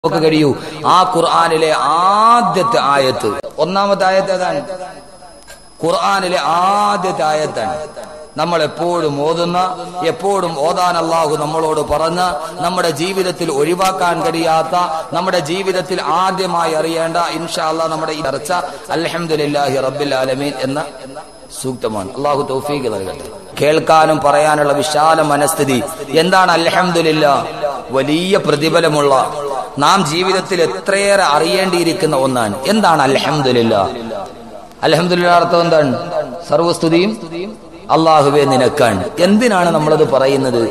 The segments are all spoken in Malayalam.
നമുക്ക് കഴിയൂ ആ ഖുർആനിലെ ആദ്യത്തെ ആയത്ത് ഒന്നാമത്തെ ആയത്ത് ഏതാണ് ഖുർആനിലെ ആദ്യത്തെ ആയത്താണ് നമ്മൾ എപ്പോഴും ഓതുന്ന എപ്പോഴും ഓതാൻ അള്ളാഹു നമ്മളോട് പറഞ്ഞ നമ്മുടെ ജീവിതത്തിൽ ഒഴിവാക്കാൻ കഴിയാത്ത നമ്മുടെ ജീവിതത്തിൽ ആദ്യമായി അറിയേണ്ട ഇൻഷാ അല്ലാ നമ്മുടെ ഈ ചർച്ച അൽഹംദുലില്ലാഹി റബ്ബിൽ ആലമീൻ എന്ന സൂക്തമാണ് അള്ളാഹു തൗഫീഖ് നൽകട്ടെ കേൾക്കാനും പറയാനുള്ള വിശാല മനസ്ഥിതി എന്താണ് അൽഹംദുലില്ല വലിയ പ്രതിഫലമുള്ള നാം ജീവിതത്തിൽ എത്രയേറെ അറിയേണ്ടിയിരിക്കുന്ന ഒന്നാണ് എന്താണ് അൽഹംദുലില്ല അൽഹംദുലില്ല അർത്ഥം എന്താണ് സർവസ്തുതിയും അള്ളാഹുവെ നിനക്കാണ് എന്തിനാണ് നമ്മളത് പറയുന്നത്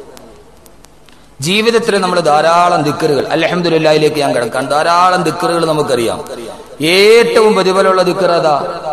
ജീവിതത്തിൽ നമ്മൾ ധാരാളം ദിക്കറുകൾ അലഹമുല്ലായിലേക്ക് ഞാൻ കിടക്കാൻ ധാരാളം ദിക്കറുകൾ നമുക്കറിയാം ഏറ്റവും പ്രതിഫലമുള്ള ദിക്കർ അതാ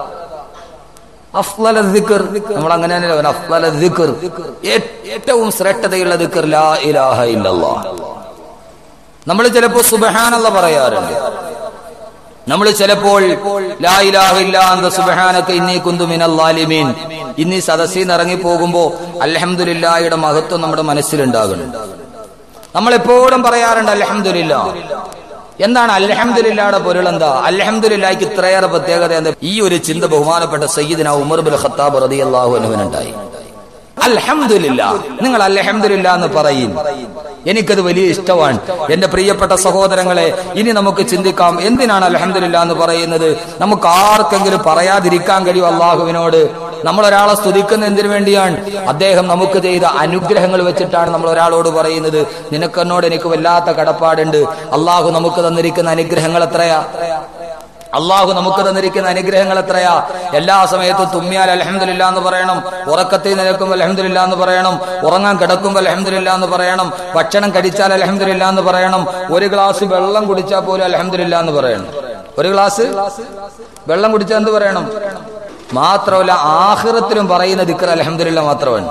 അഫ്ലല ദിക്കർ നമ്മൾ അങ്ങനെ തന്നെ പറയാം അഫ്ലല ദിക്കർ ഏറ്റവും ശ്രേഷ്ഠതയുള്ള ദിക്കർ ലാ ഇലാഹ ഇല്ലല്ലാ നമ്മൾ ചിലപ്പോ സുബഹാനല്ല പറയാറുണ്ട് നമ്മൾ ചിലപ്പോൾ ലാ ഇലാഹ ഇല്ല അന്ത സുബഹാനക ഇന്നി കുന്തു മിനൽ ലാലിമീൻ ഇന്നീ സദസ്സിൽ നിന്ന് ഇറങ്ങി പോകുമ്പോ അൽഹംദുലില്ലായുടെ മഹത്വം നമ്മുടെ മനസ്സിലുണ്ടാകണം നമ്മൾ എപ്പോഴും പറയാറുണ്ട് അൽഹംദുലില്ല എന്താണ് അൽഹംദുലില്ലയുടെ പൊരുൾ എന്താ അൽഹംദുലില്ലായ്ക്ക് ഇത്രയേറെ പ്രത്യേകത എന്താ ഈ ഒരു ചിന്ത ബഹുമാനപ്പെട്ട സയ്യിദിന ഉമർ ബിൻ ഖത്താബ് റളിയല്ലാഹു അൻഹുവിനുണ്ടായി അൽഹംദുലില്ല നിങ്ങൾ അൽഹംദുലില്ല എന്ന് പറയും എനിക്കത് വലിയ ഇഷ്ടമാണ് എന്റെ പ്രിയപ്പെട്ട സഹോദരങ്ങളെ ഇനി നമുക്ക് ചിന്തിക്കാം എന്തിനാണ് അൽഹംദുലില്ല എന്ന് പറയുന്നത് നമുക്ക് ആർക്കെങ്കിലും പറയാതിരിക്കാൻ കഴിയും അള്ളാഹുവിനോട് നമ്മൾ ഒരാളെ സ്തുതിക്കുന്ന എന്തിനു വേണ്ടിയാണ് അദ്ദേഹം നമുക്ക് ചെയ്ത അനുഗ്രഹങ്ങൾ വെച്ചിട്ടാണ് നമ്മൾ ഒരാളോട് പറയുന്നത് നിനക്കെന്നോട് എനിക്ക് വല്ലാത്ത കടപ്പാടുണ്ട് അള്ളാഹു നമുക്ക് തന്നിരിക്കുന്ന അനുഗ്രഹങ്ങൾ എത്രയാ അള്ളാഹു നമുക്ക് തന്നിരിക്കുന്ന അനുഗ്രഹങ്ങൾ എത്രയാ എല്ലാ സമയത്തും തുമ്മിയാൽ അലഹമില്ല എന്ന് പറയണം ഉറക്കത്തിൽ നിൽക്കുമ്പോൾ അലഹമില്ല എന്ന് പറയണം ഉറങ്ങാൻ കിടക്കുമ്പോൾ അലഹമില്ല എന്ന് പറയണം ഭക്ഷണം കഴിച്ചാൽ അലഹമില്ല എന്ന് പറയണം ഒരു ഗ്ലാസ് വെള്ളം കുടിച്ചാൽ പോലും അലഹമില്ല എന്ന് പറയണം ഒരു ഗ്ലാസ് വെള്ളം കുടിച്ചാൽ എന്ത് പറയണം മാത്രമല്ല ആഹ്റത്തിലും പറയുന്ന ദിക്കർ അലഹമില്ല മാത്രമാണ്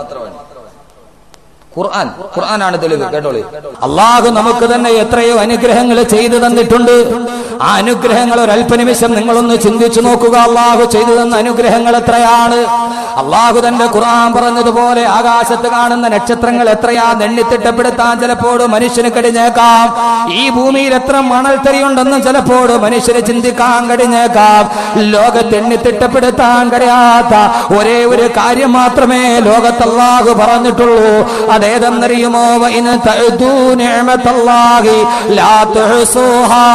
ഖുർആൻ ഖുർആനാണ് തെളിവ് കേട്ടോളി അള്ളാഹു നമുക്ക് തന്നെ എത്രയോ അനുഗ്രഹങ്ങൾ ചെയ്തു തന്നിട്ടുണ്ട് ആ അനുഗ്രഹങ്ങൾ ഒരല്പനിമിഷം നിങ്ങളൊന്ന് ചിന്തിച്ചു നോക്കുക അള്ളാഹു ചെയ്തു തന്ന അനുഗ്രഹങ്ങൾ എത്രയാണ് അള്ളാഹു തന്റെ ഖുർആൻ പറഞ്ഞതുപോലെ ആകാശത്ത് കാണുന്ന നക്ഷത്രങ്ങൾ എത്രയാ എണ്ണിത്തിട്ടപ്പെടുത്താൻ ചിലപ്പോൾ മനുഷ്യന് കഴിഞ്ഞേക്കാം ഈ ഭൂമിയിൽ എത്ര മണൽത്തരിയുണ്ടെന്നും ചിലപ്പോൾ മനുഷ്യന് ചിന്തിക്കാൻ കഴിഞ്ഞേക്കാം ലോകത്ത് എണ്ണിത്തിട്ടപ്പെടുത്താൻ കഴിയാത്ത ഒരേ ഒരു കാര്യം മാത്രമേ ലോകത്ത് അള്ളാഹു പറഞ്ഞിട്ടുള്ളൂ അതേതെന്നറിയുമോ വൈന തഅ്ദൂ നിഅമത്തല്ലാഹി ലാ തുഹ്സുഹാ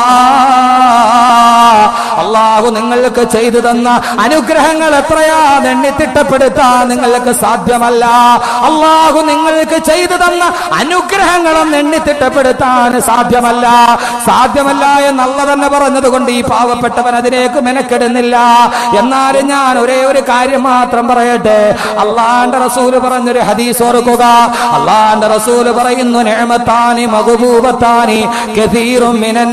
അള്ളാഹു നിങ്ങൾക്ക് ചെയ്തു തന്ന അനുഗ്രഹങ്ങൾ എത്രയാ എണ്ണിത്തിട്ടപ്പെടുത്താൻ നിങ്ങൾക്ക് സാധ്യമല്ല അള്ളാഹു നിങ്ങൾക്ക് ചെയ്തു തന്ന അനുഗ്രഹങ്ങളും എണ്ണിത്തിട്ടപ്പെടുത്താൻ സാധ്യമല്ല സാധ്യമല്ല എന്നല്ല തന്നെ പറഞ്ഞത് കൊണ്ട് ഈ പാവപ്പെട്ടവൻ അതിലേക്ക് മെനക്കെടുന്നില്ല എന്നാലും ഞാൻ ഒരേ ഒരു കാര്യം മാത്രം പറയട്ടെ അള്ളാന്റെ റസൂല് പറഞ്ഞൊരു ഹദീസ് ഓർക്കുക അള്ളാന്റെ റസൂല് പറയുന്നു നിഅമത്താനി മഗ്ബൂബത്താനി കസീറും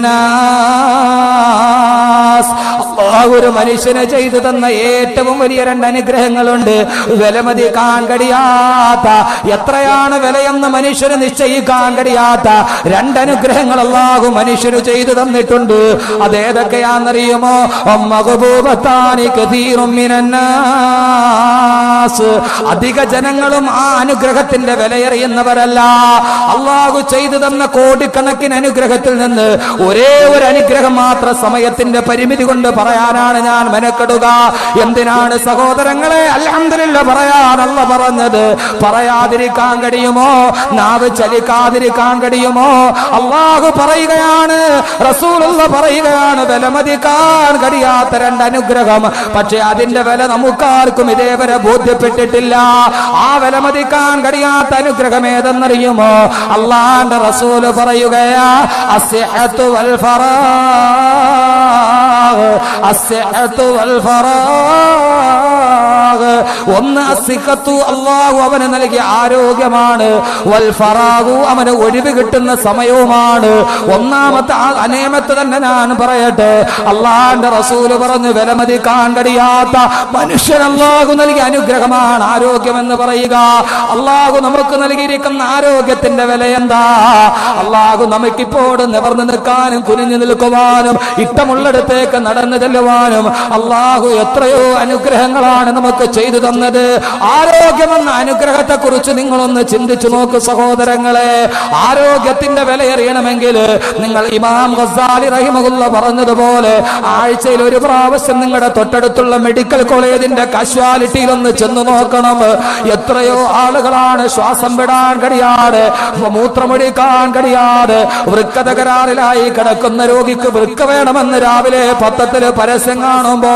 മിനന്നാസ് അള്ളാഹു ഒരു മനുഷ്യനെ ചെയ്തു തന്ന ഏറ്റവും വലിയ രണ്ട് അനുഗ്രഹങ്ങളുണ്ട് വിലമതിക്കാൻ കഴിയാത്ത എത്രയാണ് വിലയെന്ന് മനുഷ്യന് നിശ്ചയിക്കാൻ കഴിയാത്ത രണ്ടനുഗ്രഹങ്ങൾ അള്ളാഹു മനുഷ്യന് ചെയ്തു തന്നിട്ടുണ്ട് അതേതൊക്കെയാണെന്നറിയുമോ മകബൂബത്താനി കതീറും മിനന്നാസ് അധിക ജനങ്ങളും ആ അനുഗ്രഹത്തിന്റെ വിലയറിയുന്നവരല്ല അള്ളാഹു ചെയ്തു തന്ന കോടിക്കണക്കിന് അനുഗ്രഹത്തിൽ നിന്ന് ഒരേ ഒരു അനുഗ്രഹം മാത്രം സമയത്തിന്റെ പരിമിതി കൊണ്ട് പറയാനാണ് ഞാൻ മെനക്കെടുക എന്തിനാണ് സഹോദരങ്ങളെ അൽഹംദുലില്ല പറയാനല്ല പറഞ്ഞത് പറയാതിരിക്കാൻ കഴിയുമോ നാവ് ചലിക്കാതിരിക്കാൻ കഴിയുമോ അള്ളാഹു പറയുകയാണ് റസൂലുള്ള പറയുകയാണ് വിലമതിക്കാൻ കഴിയാത്ത രണ്ട് അനുഗ്രഹം പക്ഷെ അതിന്റെ വില നമുക്കാർക്കും ഇതേവരെ ബോധ്യപ്പെട്ടിട്ടില്ല ആ വിലമതിക്കാൻ കഴിയാത്ത അനുഗ്രഹം ഏതെന്നറിയുമോ അള്ളാന്റെ റസൂല് പറയുകയാ അസ്ഹത്തു വൽ ഫറാഗ് അസ്ഹത്തു വൽ ഫറാഗ് ഒന്ന് അസിഖത്തു അള്ളാഹു അവന് നൽകിയ ആരോഗ്യമാണ് വൽ ഫറാഗു അവന് ഒഴിവ് കിട്ടുന്ന സമയവുമാണ് ഒന്നാമത്തെ ആ അനേമത്ത് തന്നെ ഞാൻ പറയട്ടെ അള്ളാന്റെ റസൂല് പറഞ്ഞു വിലമതിക്കാൻ കഴിയാത്ത മനുഷ്യൻ അള്ളാഹു നൽകിയ അനുഗ്രഹമാണ് ആരോഗ്യം എന്ന് പറയുക അള്ളാഹു നമുക്ക് നൽകിയിരിക്കുന്ന ആരോഗ്യത്തിന്റെ വില എന്താ അള്ളാഹു നമുക്കിപ്പോൾ നിവർന്നു നിൽക്കാനും കുനിഞ്ഞു നിൽക്കുവാനും ഇഷ്ടമുള്ളിടത്തേക്ക് നട കടന്നു ചെല്ലുവാനും അള്ളാഹു എത്രയോ അനുഗ്രഹങ്ങളാണ് നമുക്ക് ചെയ്തു തന്നത് ആരോഗ്യമെന്ന അനുഗ്രഹത്തെ കുറിച്ച് നിങ്ങളൊന്ന് ചിന്തിച്ചു നോക്ക് സഹോദരങ്ങളെ ആരോഗ്യത്തിന്റെ വിലയറിയണമെങ്കിൽ നിങ്ങൾ ഇമാം ഗസാലി റഹിമകുല്ല പറഞ്ഞതുപോലെ ആഴ്ചയിൽ ഒരു പ്രാവശ്യം നിങ്ങളുടെ തൊട്ടടുത്തുള്ള മെഡിക്കൽ കോളേജിന്റെ കാഷ്വാലിറ്റിയിൽ ഒന്ന് ചെന്ന് നോക്കണം എത്രയോ ആളുകളാണ് ശ്വാസം വിടാൻ കഴിയാതെ മൂത്രമൊഴിക്കാൻ കഴിയാതെ വൃക്ക തകരാറിലായി കിടക്കുന്ന രോഗിക്ക് വൃക്ക വേണമെന്ന് രാവിലെ പത്രത്തില് പരസ്യം കാണുമ്പോ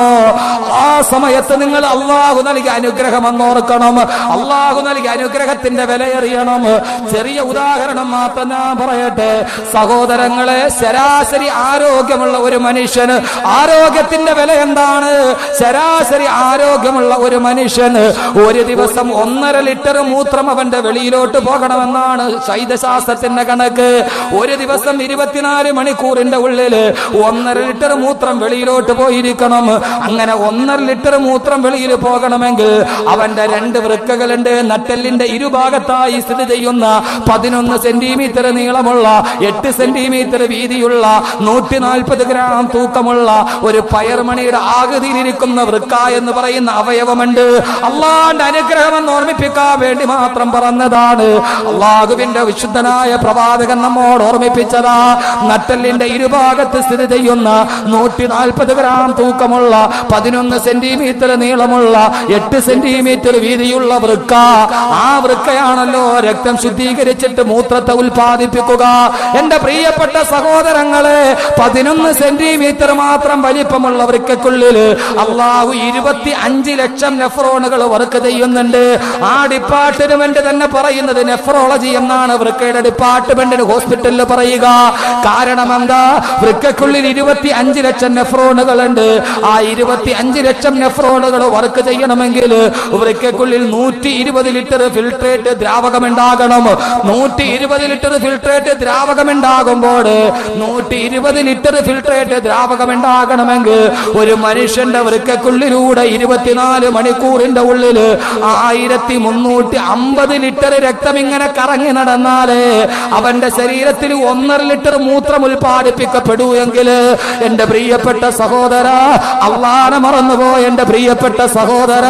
ആ സമയത്ത് നിങ്ങൾ അള്ളാഹു നൽകിയ അനുഗ്രഹം എന്നോർക്കണം അള്ളാഹു നൽകിയ അനുഗ്രഹത്തിന്റെ വിലയറിയണം ചെറിയ ഉദാഹരണം മാത്രം ഞാൻ പറയട്ടെ സഹോദരങ്ങളെ ശരാശരി ആരോഗ്യമുള്ള ഒരു മനുഷ്യന് ആരോഗ്യത്തിന്റെ വില എന്താണ് ശരാശരി ആരോഗ്യമുള്ള ഒരു മനുഷ്യന് ഒരു ദിവസം ഒന്നര ലിറ്റർ മൂത്രം അവന്റെ വെളിയിലോട്ട് പോകണമെന്നാണ് ശൈതശാസ്ത്രത്തിന്റെ കണക്ക് ഒരു ദിവസം ഇരുപത്തിനാല് മണിക്കൂറിന്റെ ഉള്ളില് ഒന്നര ലിറ്റർ മൂത്രം വെളിയിലോട്ട് പോയിരിക്കണം അങ്ങനെ ഒന്നര ലിറ്റർ മൂത്രം വെളിയിൽ പോകണമെങ്കിൽ അവന്റെ രണ്ട് വൃക്കകളുണ്ട് നട്ടെല്ലിന്റെ ഇരുഭാഗത്തായി സ്ഥിതി ചെയ്യുന്ന പതിനൊന്ന് സെന്റിമീറ്റർ നീളമുള്ള എട്ട് സെന്റിമീറ്റർ വീതിയുള്ള നൂറ്റി നാൽപ്പത് ഗ്രാം തൂക്കമുള്ള ഒരു പയർമണിയുടെ ആകൃതിയിലിരിക്കുന്ന വൃക്ക എന്ന് പറയുന്ന അവയവമുണ്ട് അള്ളാന്റെ അനുഗ്രഹം എന്ന് ഓർമ്മിപ്പിക്കാൻ വേണ്ടി മാത്രം പറഞ്ഞതാണ് അള്ളാഹുവിന്റെ വിശുദ്ധനായ പ്രവാചകൻ നമ്മോട് ഓർമ്മിപ്പിച്ചതാ നട്ടെല്ലിന്റെ ഇരുഭാഗത്ത് സ്ഥിതി ചെയ്യുന്ന നൂറ്റി നാൽപ്പത് ഗ്രാം തൂക്കമുള്ള പതിനൊന്ന് സെന്റിമീറ്റർ നീളമുള്ള എട്ട് സെന്റിമീറ്റർ വീതിയുള്ള വൃക്ക ആ വൃക്കയാണല്ലോ രക്തം ശുദ്ധീകരിച്ചിട്ട് മൂത്രത്തെ ഉൽപ്പാദിപ്പിക്കുക എന്റെ പ്രിയപ്പെട്ട സഹോദരങ്ങളെ പതിനൊന്ന് സെന്റിമീറ്റർ മാത്രം വലിപ്പമുള്ള വൃക്കക്കുള്ളിൽ അള്ളാഹു ഇരുപത്തി അഞ്ച് ലക്ഷം നെഫ്രോണുകൾ വർക്ക് ചെയ്യുന്നുണ്ട് ആ ഡിപ്പാർട്ട്മെന്റ് തന്നെ പറയുന്നത് നെഫ്രോളജി എന്നാണ് വൃക്കയുടെ ഡിപ്പാർട്ട്മെന്റിന് ഹോസ്പിറ്റലിൽ പറയുക കാരണം എന്താ വൃക്കക്കുള്ളിൽ ഇരുപത്തി അഞ്ച് ലക്ഷം നെഫ്രോണുകൾ ഉണ്ട് ആ ഇരുപത്തി അഞ്ച് ലക്ഷം നെഫ്രോണുകൾ വർക്ക് ചെയ്യണമെങ്കിൽ വൃക്കക്കുള്ളിൽ നൂറ്റി ഇരുപത് ലിറ്റർ ഫിൽട്രേറ്റ് ദ്രാവകം ഉണ്ടാകണം നൂറ്റി ഇരുപത് ലിറ്റർ ഫിൽട്രേറ്റ് ദ്രാവകം ഉണ്ടാകുമ്പോൾ നൂറ്റി ഇരുപത് ലിറ്റർ ഫിൽട്രേറ്റ് ദ്രാവകം ഉണ്ടാകണമെങ്കിൽ ഒരു മനുഷ്യന്റെ വൃക്കക്കുള്ളിലൂടെ ഇരുപത്തിനാല് മണിക്കൂറിന്റെ ഉള്ളിൽ ആയിരത്തി മുന്നൂറ്റി അമ്പത് ലിറ്റർ രക്തം ഇങ്ങനെ കറങ്ങി നടന്നാലേ അവന്റെ ശരീരത്തിൽ ഒന്നര ലിറ്റർ മൂത്രം ഉൽപ്പാദിപ്പിക്കപ്പെടൂ എങ്കിൽ എന്റെ പ്രിയപ്പെട്ട സഹോദര അള്ളാനെ മറന്നുപോയ എന്റെ പ്രിയപ്പെട്ട സഹോദര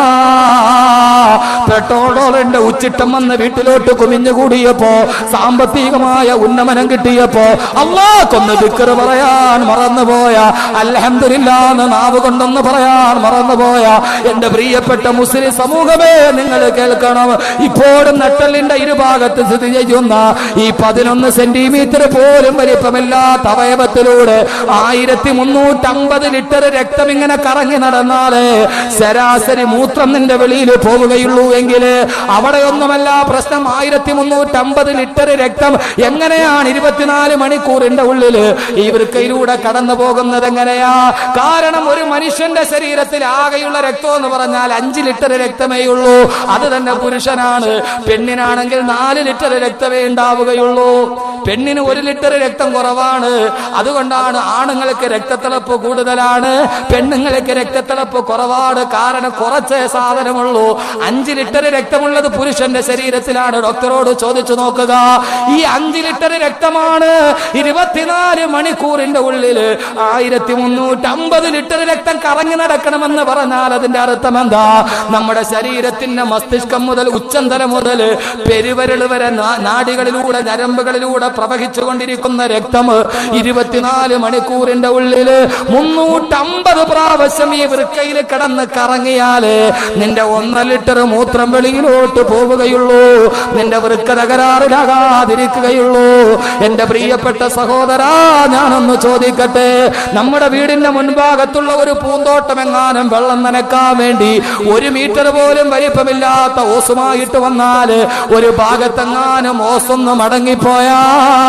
പെട്രോൾ ഡോളറിന്റെ ഉച്ചിട്ടം വന്ന് വീട്ടിലോട്ട് കുമിഞ്ഞുകൂടിയപ്പോ സാമ്പത്തികമായ ഉന്നമനം കിട്ടിയപ്പോ അള്ളാഹ്ക്കൊന്ന് ദിക്കറ് പറയാൻ മറന്നുപോയ അൽഹംദുലില്ലാന്ന് നാവ് കൊണ്ടൊന്ന് പറയാൻ മറന്നുപോയ എന്റെ പ്രിയപ്പെട്ട മുസ്ലിം സമൂഹമേ നിങ്ങൾ കേൾക്കണം ഇപ്പോഴും നട്ടലിന്റെ ഇരുഭാഗത്ത് സ്ഥിതി ചെയ്യുന്ന ഈ പതിനൊന്ന് സെന്റിമീറ്റർ പോലും വലിപ്പമില്ലാത്ത അവയവത്തിലൂടെ ആയിരത്തി മുന്നൂറ്റമ്പത് ലിറ്റർ രക്തം ഇങ്ങനെ കറങ്ങി നടന്നാലേ ശരാശരി മൂത്രം നിന്റെ വെളിയിൽ പോവുകയുള്ളൂ എങ്കിൽ അവിടെയൊന്നുമല്ല പ്രശ്നം ആയിരത്തി മുന്നൂറ്റമ്പത് ലിറ്റർ രക്തം എങ്ങനെയാണ് ഇരുപത്തിനാല് മണിക്കൂറിന്റെ ഉള്ളിൽ ഈ വൃക്കയിലൂടെ കടന്നു പോകുന്നത് എങ്ങനെയാ കാരണം ഒരു മനുഷ്യന്റെ ശരീരത്തിൽ ആകെയുള്ള രക്തം എന്ന് പറഞ്ഞാൽ അഞ്ച് ലിറ്റർ രക്തമേ ഉള്ളൂ അത് തന്നെ പുരുഷനാണ് പെണ്ണിനാണെങ്കിൽ നാല് ലിറ്റർ രക്തമേ ഉണ്ടാവുകയുള്ളൂ പെണ്ണിന് ഒരു ലിറ്റർ രക്തം കുറവാണ് അതുകൊണ്ടാണ് ആണുങ്ങൾക്ക് രക്തത്തിളപ്പ് കൂടുതലാണ് പെണ്ണുങ്ങൾക്ക് രക്തത്തിളപ്പ് കുറവാണ് കാരണം കുറച്ചേ സാധനമുള്ളൂ അഞ്ച് ലിറ്റർ രക്തമുള്ളത് പുരുഷന്റെ ശരീരത്തിലാണ് ഡോക്ടറോട് ചോദിച്ചു നോക്കുക ഈ അഞ്ച് ലിറ്റർ രക്തമാണ് ഇരുപത്തിനാല് മണിക്കൂറിന്റെ ഉള്ളിൽ ആയിരത്തി മുന്നൂറ്റി അമ്പത് ലിറ്റർ രക്തം കറങ്ങി നടക്കണമെന്ന് പറഞ്ഞാൽ അതിന്റെ അർത്ഥം എന്താ നമ്മുടെ ശരീരത്തിന്റെ മസ്തിഷ്കം മുതൽ ഉച്ചന്തല മുതൽ പെരുവരൾ വരെ നാ- നാഡികളിലൂടെ ഞരമ്പുകളിലൂടെ പ്രവഹിച്ചുകൊണ്ടിരിക്കുന്ന രക്തം ഇരുപത്തിനാല് മണിക്കൂറിന്റെ ഉള്ളില് മുന്നൂറ്റമ്പത് പ്രാവശ്യം ഈ വൃക്കയിൽ കിടന്ന് കറങ്ങിയാല് നിന്റെ ഒന്നര ലിറ്റർ മൂത്രം വെളിയിലോട്ട് പോവുകയുള്ളൂ നിന്റെ വൃക്ക തകരാറിലാകാതിരിക്കുകയുള്ളൂ എന്റെ പ്രിയപ്പെട്ട സഹോദരാ ഞാനൊന്ന് ചോദിക്കട്ടെ നമ്മുടെ വീടിന്റെ മുൻഭാഗത്തുള്ള ഒരു പൂന്തോട്ടം എങ്ങാനും വെള്ളം നനക്കാൻ വേണ്ടി ഒരു മീറ്റർ പോലും വലിപ്പമില്ലാത്ത ഓസുമായിട്ട് വന്നാല് ഒരു ഭാഗത്തെങ്ങാനും ഓസൊന്ന് മടങ്ങിപ്പോയാ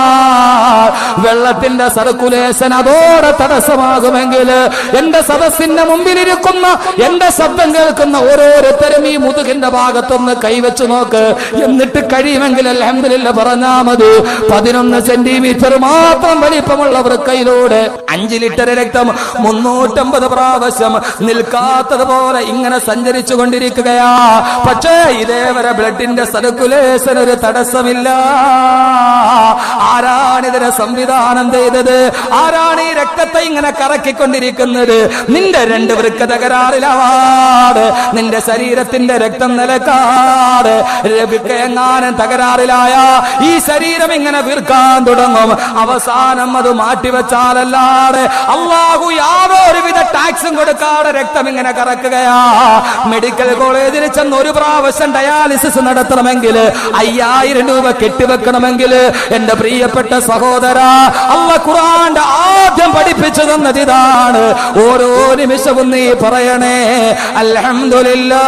വെള്ളത്തിന്റെ സർക്കുലേഷൻ അതോടെ തടസ്സമാകുമെങ്കിൽ എന്റെ സദസ്സിന്റെ മുമ്പിലിരിക്കുന്ന എന്റെ ശബ്ദം കേൾക്കുന്ന ഓരോരുത്തരും ഈ മുതുകിന്റെ ഭാഗത്തൊന്ന് കൈവച്ച് നോക്ക് എന്നിട്ട് കഴിയുമെങ്കിൽ അലഹമില്ല പറഞ്ഞാ മതി പതിനൊന്ന് സെന്റിമീറ്റർ മാത്രം വലിപ്പമുള്ള വൃക്കയിലൂടെ അഞ്ച് ലിറ്റർ രക്തം മുന്നൂറ്റമ്പത് പ്രാവശ്യം നിൽക്കാത്തതുപോലെ ഇങ്ങനെ സഞ്ചരിച്ചു കൊണ്ടിരിക്കുകയാ പക്ഷേ ഇതേവരെ ബ്ലഡിന്റെ സർക്കുലേഷൻ ഒരു തടസ്സമില്ല ആരാണിതിനെ സംവിധാനം ചെയ്തത് ആരാണ് ഈ രക്തത്തെ ഇങ്ങനെ ഇങ്ങനെ കറക്കിക്കൊണ്ടിരിക്കുന്നത് നിന്റെ രണ്ട് വൃക്ക തകരാറിലാണ് നിന്റെ ശരീരത്തിന്റെ രക്തം നിലക്കാട് വൃക്ക എങ്ങാനും തകരാറിലായ ഈ ശരീരം ഇങ്ങനെ വീർക്കാൻ തുടങ്ങും അവസാനം അത് മാറ്റിവെച്ചാലല്ലാതെ അള്ളാഹു യാതൊരുവിധ ടാക്സും കൊടുക്കാതെ രക്തം ഇങ്ങനെ കറക്കുകയാ മെഡിക്കൽ കോളേജിൽ ചെന്ന് ഒരു പ്രാവശ്യം ഡയാലിസിസ് നടത്തണമെങ്കിൽ അയ്യായിരം രൂപ കെട്ടിവെക്കണമെങ്കിൽ എന്റെ പ്രിയപ്പെട്ട സഹോദര അല്ല ഖുറാന്റെ ആദ്യം പഠിപ്പിച്ചു തന്നത് ഇതാണ് ഓരോ നിമിഷവും നീ പറയണേ അൽഹംദുലില്ലാ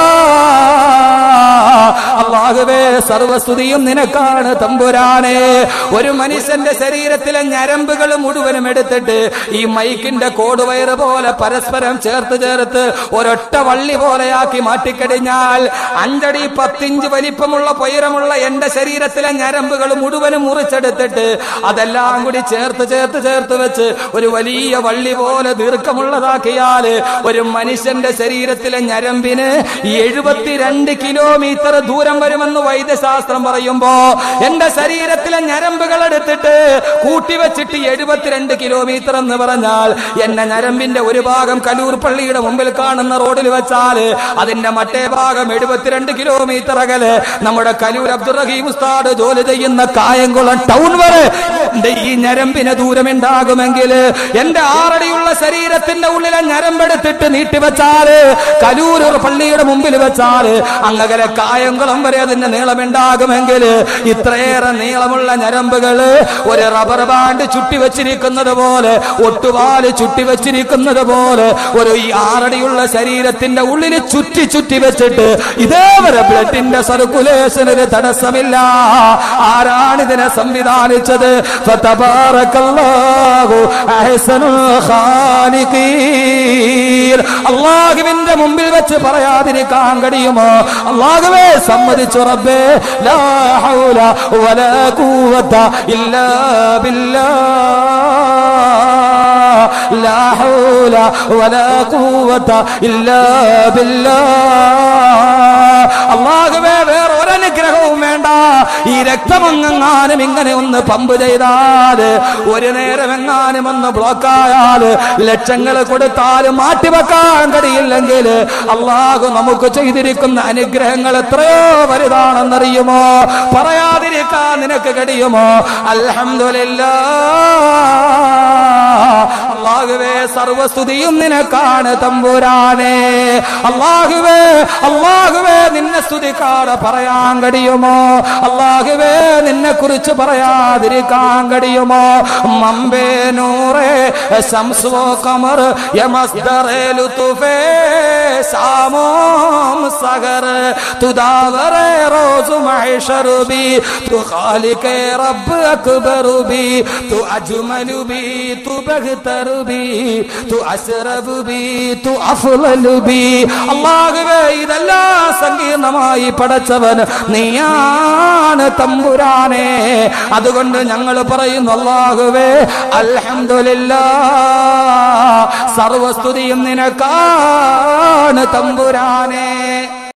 അള്ളാഹുവേ സർവസ്തുതിയും നിനക്കാണ് തമ്പുരാനെ ഒരു മനുഷ്യന്റെ ശരീരത്തിലെ ഞരമ്പുകൾ മുഴുവനും എടുത്തിട്ട് ഈ മൈക്കിന്റെ കോടുവയറ് പോലെ പരസ്പരം ചേർത്ത് ചേർത്ത് ഒരൊറ്റ വള്ളി പോലെയാക്കി മാറ്റിക്കഴിഞ്ഞാൽ അഞ്ചടി പത്തിഞ്ച് വലിപ്പമുള്ള പൊയരമുള്ള എന്റെ ശരീരത്തിലെ ഞരമ്പുകൾ മുഴുവനും മുറിച്ചെടുത്തിട്ട് അതെല്ലാം കൂടി ചേർത്ത് ചേർത്ത് ചേർത്ത് വെച്ച് ഒരു വലിയ വള്ളി പോലെ ദീർഘമുള്ളതാക്കിയാൽ ഒരു മനുഷ്യന്റെ ശരീരത്തിലെ ഞരമ്പിന് എഴുപത്തിരണ്ട് കിലോമീറ്റർ ദൂരം വരുമെന്ന് വൈദ്യശാസ്ത്രം പറയുമ്പോ എന്റെ ശരീരത്തിലെ ഞരമ്പുകൾ എടുത്തിട്ട് കൂട്ടിവെച്ചിട്ട് എഴുപത്തിരണ്ട് കിലോമീറ്റർ എന്ന് പറഞ്ഞാൽ എന്റെ ഞരമ്പിന്റെ ഒരു ഭാഗം കലൂർ പള്ളിയുടെ മുമ്പിൽ കാണുന്ന റോഡിൽ വെച്ചാൽ അതിന്റെ മറ്റേ ഭാഗം എഴുപത്തിരണ്ട് കിലോമീറ്റർ അകലെ നമ്മുടെ കലൂർ അബ്ദുൾ റഹീം ഉസ്താദ് ജോലി ചെയ്യുന്ന കായംകുളം ടൗൺ വരെ എന്റെ ഈ ഞരമ്പിന് ദൂരമുണ്ടാകുമെങ്കിൽ എന്റെ ആറടിയുള്ള ശരീരത്തിന്റെ ഉള്ളിലെ ഞരമ്പെടുത്തിട്ട് നീട്ടിവെച്ചാല് കലൂർ പള്ളിയുടെ മുമ്പിൽ വെച്ചാല് അങ്ങകലെ കായംകുളം വരെ അതിന്റെ നീളമുണ്ടാകുമെങ്കിൽ ഇത്രയേറെ നീളമുള്ള ഞരമ്പുകള് ഒരു റബ്ബർ ബാൻഡ് ചുറ്റി വെച്ചിരിക്കുന്നത് പോലെ ഒട്ടുപാല് ചുറ്റി വെച്ചിരിക്കുന്നത് പോലെ ഒരു ഈ ആറടിയുള്ള ശരീരത്തിന്റെ ഉള്ളിൽ ചുറ്റി ചുറ്റി വെച്ചിട്ട് ഇതേവരെ ബ്ലഡിന്റെ സർക്കുലേഷന് തടസ്സമില്ല ആരാണ് ഇതിനെ സംവിധാനിച്ചത് ഫതബാറകല്ലാഹു അഹ്സനുൽ ഖാലിഖീൻ. അള്ളാഹുവിന്റെ മുമ്പിൽ വെച്ച് പറയാതിരിക്കാൻ കഴിയുമോ അള്ളാഹുവേ സമ്മതിച്ചു റബ്ബേ ലാ ഹൗല വലാ ഖുവത ഇല്ലാ ബില്ലാഹ് ലാ ഹൗല വലാ ഖുവത ഇല്ലാ ബില്ലാഹ് അള്ളാഹുവേ വേറെ ഒരനുഗ്രഹവും വേണ്ട ഈ രക്തമങ്ങാനും ഇങ്ങനെ ഒന്ന് പമ്പ് ചെയ്താൽ ഒരു നേരം എങ്ങാനും ഒന്ന് ബ്ലോക്കായാൽ ലക്ഷങ്ങൾ കൊടുത്താലും മാറ്റിവെക്കാൻ കഴിയില്ലെങ്കിൽ അള്ളാഹു നമുക്ക് ചെയ്തിരിക്കുന്ന അനുഗ്രഹങ്ങൾ എത്രയോ വലുതാണെന്നറിയുമോ പറയാതിരിക്കാൻ നിനക്ക് കഴിയുമോ അൽഹംദുലില്ലാ അള്ളാഹുവേ സർവസ്തുതിയും നിനക്കാണ് തമ്പുരാനെ അള്ളാഹുവേ അള്ളാഹുവേ നിന്നെ സ്തുതിക്കാതെ പറയാൻ കഴിയുമോ അള്ളാഹുവേ നിന്നെ കുറിച്ച് പറയാതിരിക്കാൻ കഴിയുമോ മമ്പേ നൂറേ ശംസുവോ കമർ യമസ്ദറേ ലുതുഫേ സാമോം സഗർ തുദാവറേ റോസു മഹേഷറു ബി തു ഖാലിഖേ റബ്ബ് അക്ബറു ബി തു അജ്മലു ബി തു ബഹ്തറു ബി തു അസ്റബു ബി തു അഫ്ളലു ബി അല്ലാഹുവേ ഇതെല്ലാം സങ്കീർണമായി പടച്ചവൻ നീയാണ് തമ്പുരാനെ അതുകൊണ്ട് ഞങ്ങൾ പറയുന്നു അല്ലാഹുവേ അൽഹംദുലില്ലാ സർവസ്തുതിയും നിനക്കാണ് തമ്പുരാനെ